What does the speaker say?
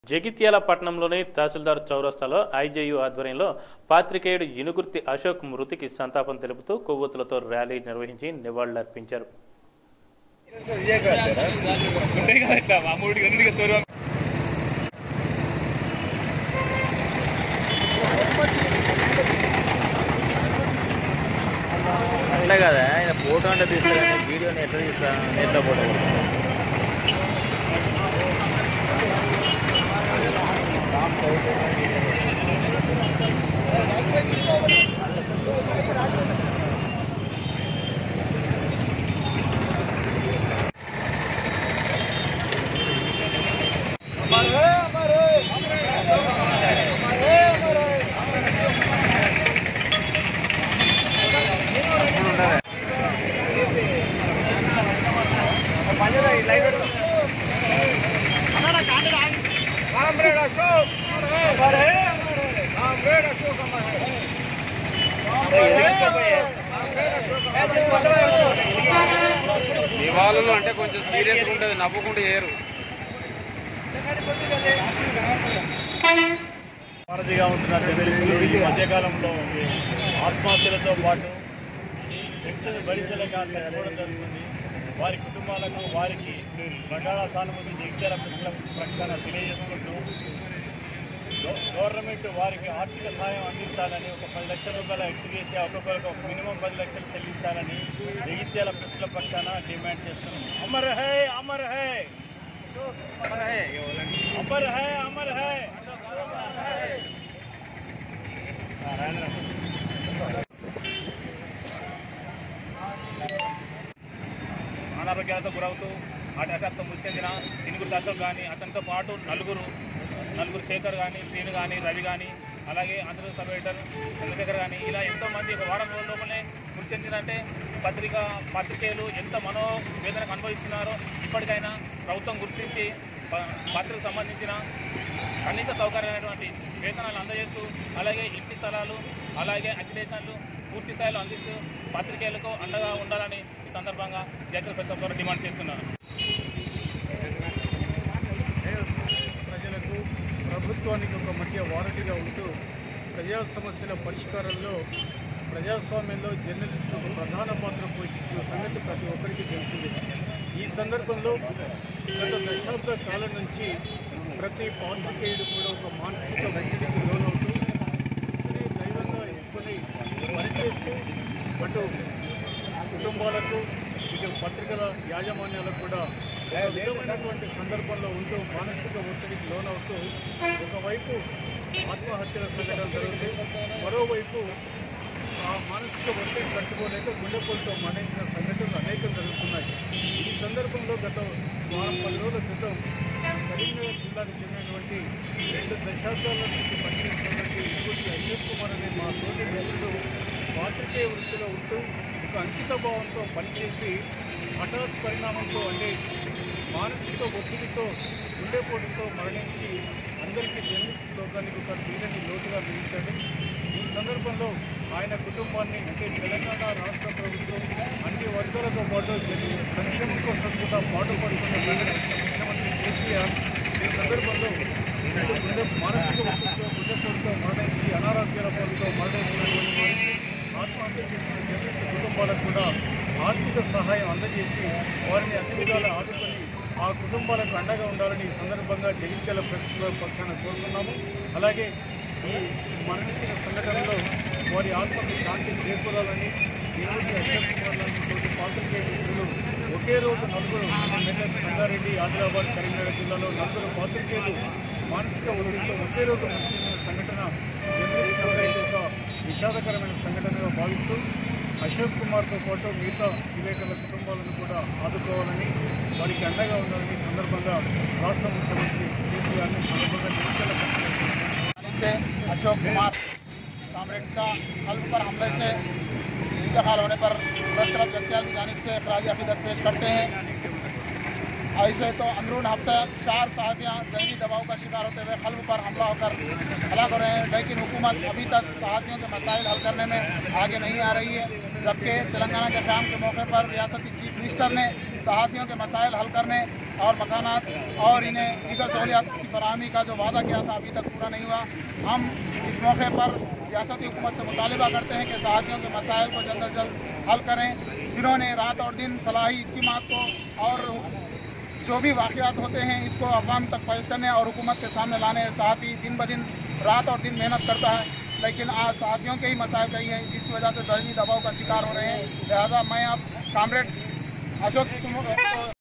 జగిత్యాల పట్టణంలోని తహసీల్దార్ చౌరస్తాలో ఐజేయు ఆధ్వర్యంలో పాత్రికేయుడు ఇనుగుర్తి అశోక్ మృతికి సంతాపం తెలుపుతూ కొవ్వొత్తులతో ర్యాలీ నిర్వహించి నివాళులర్పించారు అట్లా కదా ఆయన ఫోటో అంటే తీస్తారు కానీ వీడియోని ఎట్లా తీస్తా ఎట్లా ఫోటో దివాళులు అంటే కొంచెం సీరియస్గా ఉంటుంది నవ్వుకుంటూ చేయరు వారధిగా ఉంటున్న జర్నలిస్టులు ఈ మధ్యకాలంలో ఆత్మహత్యలతో పాటు పెన్షన్ భరించలేక చనిపోవడం జరుగుతుంది వారి కుటుంబాలకు వారికి ప్రగాఢ సానుభూతి జగిత్యాల ప్రజల ప్రక్షాళన తెలియజేసుకుంటూ గవ- గవర్నమెంట్ వారికి ఆర్థిక సాయం అందించాలని ఒక పది లక్షల రూపాయల ఎక్స్గ్రేషియా ఒక్కొక్కరికి ఒక మినిమం పది లక్షలు చెల్లించాలని జగిత్యాల ప్రజల పక్షాన డిమాండ్ చేస్తున్నాం అమర్ హై అమర్ హై అమర్ హై అమర్ హై అనారోగ్యాలతో గురవుతూ హఠాత్తుగా మృతి చెందిన తినుగురు అశోక్ కానీ అతనితో పాటు నలుగురు నలుగురు శేఖర్ కానీ శ్రీను కానీ రవి కానీ అలాగే అందరూ సబ్ చంద్రశేఖర్ కానీ ఇలా ఎంతో మంది ఒక వారం రోజుల లోపలే మృతి చెందినంటే పత్రిక పత్రికేయులు ఎంత మనోవేదనకు అనుభవిస్తున్నారో ఇప్పటికైనా ప్రభుత్వం గుర్తించి ప- పత్రికకు సంబంధించిన కనీస సౌకర్యమైనటువంటి వేతనాలు అందజేస్తూ అలాగే ఇంటి స్థలాలు అలాగే అక్రిడేషన్లు పూర్తి స్థాయిలో అందిస్తూ పత్రికేయులకు అండగా ఉండాలని ఈ సందర్భంగా జాతీయ ప్రసాద్ ద్వారా డిమాండ్ చేస్తున్నాను ప్రజలకు ప్రభుత్వానికి ఒక మధ్య వారధిగా ఉంటూ ప్రజా సమస్యల పరిష్కారంలో ప్రజాస్వామ్యంలో జర్నలిస్టులు ఒక ప్రధాన పాత్ర పోషించిన సంగతి ప్రతి ఒక్కరికి తెలిసిందే ఈ సందర్భంలో గత దశాబ్ద కాలం నుంచి ప్రతి పాత్రికేయుడు కూడా ఒక మానసిక ఒత్తిడికి లోనవుతూ వృత్తిని దైవంగా ఎంచుకొని పనిచేస్తూ అటు కుటుంబాలకు ఇటు పత్రికల యాజమాన్యాలకు కూడా ఒక విధమైనటువంటి సందర్భంలో ఉంటూ మానసిక ఒత్తిడికి లోనవుతూ ఒకవైపు ఆత్మహత్యల సంఘటనలు జరుగుతాయి మరోవైపు ఆ మానసిక ఒత్తిడి తట్టుకోలేక గుండెపోటుతో మరణించిన సంఘటనలు అనేకం జరుగుతున్నాయి ఈ సందర్భంలో గత వారం పది రోజుల క్రితం కరీంనగర్ జిల్లాకు చెందినటువంటి రెండు దశాబ్దాల నుంచి పనిచేస్తున్నటువంటి ఇంకోటి అశోక్ కుమార్ అనే మా తోటి మిత్రుడు పాత్రికేయ వృత్తిలో ఉంటూ ఒక అంకిత భావంతో పనిచేసి హఠాత్ పరిణామంతో అంటే మానసిక ఒత్తిడితో గుండెపోటుతో మరణించి అందరికీ జర్నలిస్ట్ లోకానికి ఒక తీరని లోటుగా మిగిల్చాడు ఈ సందర్భంలో ఆయన కుటుంబాన్ని అంటే తెలంగాణ రాష్ట్ర ప్రభుత్వం అన్ని వర్గాలతో పాటు జర్నలి- సంక్షేమం కోసం కూడా పాటుపడుతున్న ముఖ్యమంత్రి కేసీఆర్ ఈ సందర్భంలో రెండు గుండె మానసిక ఒత్తిడితో గుండెపోటుతో మరణించి అనారోగ్యాల పాటుతో మరణించినటువంటి వారికి ఆత్మహత్య చేసిన జర్నలిస్ట్ కుటుంబాలకు కూడా ఆర్థిక సహాయం అందజేసి వారిని అన్ని విధాలు ఆదుకొని ఆ కుటుంబాలకు అండగా ఉండాలని ఈ సందర్భంగా జగిత్యాల ప్రెస్ క్లబ్ పక్షాన కోరుతున్నాము అలాగే ఈ మరణించిన సంఘటనలో వారి ఆత్మకు శాంతి చేకూరాలని ఈరోజు అశోక్ కుమార్ లాంటి తోటి పాత్రికేయ మిత్రులు ఒకే రోజు నలుగురు మెదక్ సంగారెడ్డి ఆదిలాబాద్ కరీంనగర్ జిల్లాలో నలుగురు పాత్రికేయులు మానసిక ఒత్తిడితో ఒకే రోజు మృతి చెందిన సంఘటన జర్నలిస్ట్ అందరికీ ఒక విషాదకరమైన సంఘటనగా భావిస్తూ అశోక్ కుమార్తో పాటు మిగతా విలేకరుల కుటుంబాలను కూడా ఆదుకోవాలని వారికి అండగా ఉండాలని ఈ సందర్భంగా రాష్ట్ర ముఖ్యమంత్రి కేసీఆర్ని సందర్భంగా జగిత్యాల से अशोक कुमार कामरेड का हल्फ पर हमले से इंतकाल होने पर प्रेस क्लब जगतियाल की जानिब से अखराज अकीदत पेश करते हैं ऐसे तो अंदरून हफ्ते चार साहबियाँ जहनी दबाव का शिकार होते हुए खल्ब पर हमला होकर हलाक हो रहे हैं लेकिन हुकूमत अभी तक साहबियों के मसाइल हल करने में आगे नहीं आ रही है जबकि तेलंगाना के क़्याम के मौके पर रियासती चीफ मिनिस्टर ने सहाफ़ियों के मसाइल हल करने और मकानात और इन्हें दीगर सहूलियात की फरहमी का जो वादा किया था अभी तक पूरा नहीं हुआ हम इस मौके पर रियासती हुकूमत से मुतालबा करते हैं कि सहाफ़ियों के मसाइल को जल्द अज जल्द हल करें जिन्होंने रात और दिन फलाही स्कीमात को और जो भी वाक़ात होते हैं इसको अवाम तक पेश करने और हुकूमत के सामने लाने सहाफ़ी दिन ब दिन रात और दिन मेहनत करता है लेकिन आज सहाफ़ियों के ही मसाइल कही है जिसकी वजह से जहनी दबाव का शिकार हो रहे हैं लिहाजा मैं अब कामरेड अशोक तुम-